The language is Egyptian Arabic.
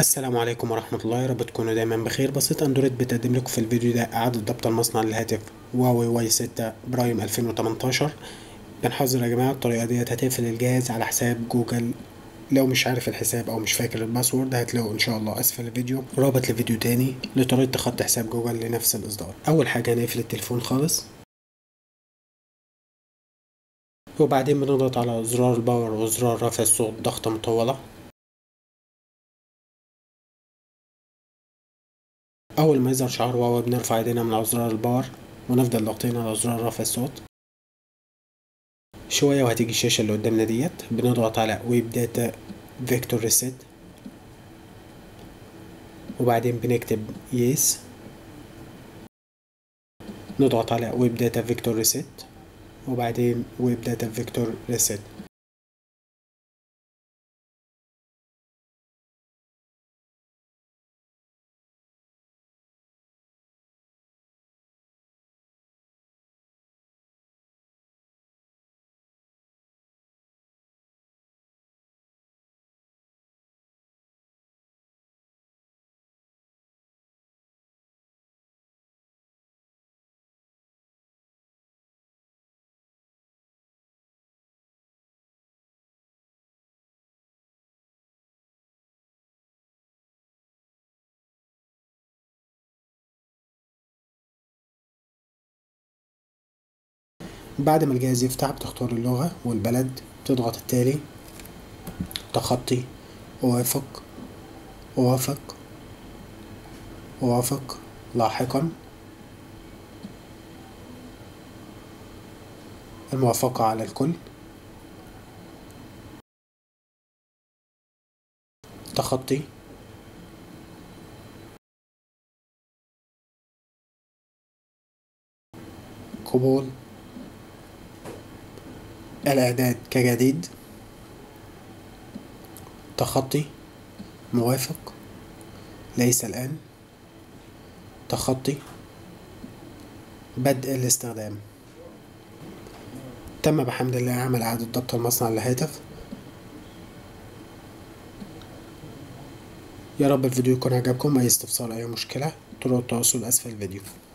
السلام عليكم ورحمة الله يا رب تكونوا دايما بخير بسيط اندرويد بتقدم لكم في الفيديو ده اعادة ضبط المصنع للهاتف هواوي واي 6 برايم 2018 بنحذر يا جماعة الطريقة ديت هتقفل الجهاز على حساب جوجل لو مش عارف الحساب او مش فاكر الباسورد هتلاقوا ان شاء الله اسفل الفيديو رابط لفيديو تاني لطريقة تخطي حساب جوجل لنفس الاصدار اول حاجة هنقفل التليفون خالص وبعدين بنضغط على زرار الباور وزرار رفع الصوت ضغطة مطولة أول ما يظهر شعار واو بنرفع ايدينا من على زرار الباور ونفضل ضاغطين على زرار رفع الصوت شوية وهتيجي الشاشة اللي قدامنا ديت بنضغط على ويب داتا فيكتور ريسيت وبعدين بنكتب يس نضغط على ويب داتا فيكتور ريسيت وبعدين ويب داتا فيكتور ريسيت بعد ما الجهاز يفتح بتختار اللغة والبلد تضغط التالي تخطي أوافق أوافق أوافق لاحقا الموافقة على الكل تخطي قبول الإعداد كجديد تخطي موافق ليس الآن تخطي بدء الاستخدام تم بحمد الله عمل إعادة ضبط المصنع للهاتف يا رب الفيديو يكون عجبكم أي استفسار أي مشكلة طرق التواصل أسفل الفيديو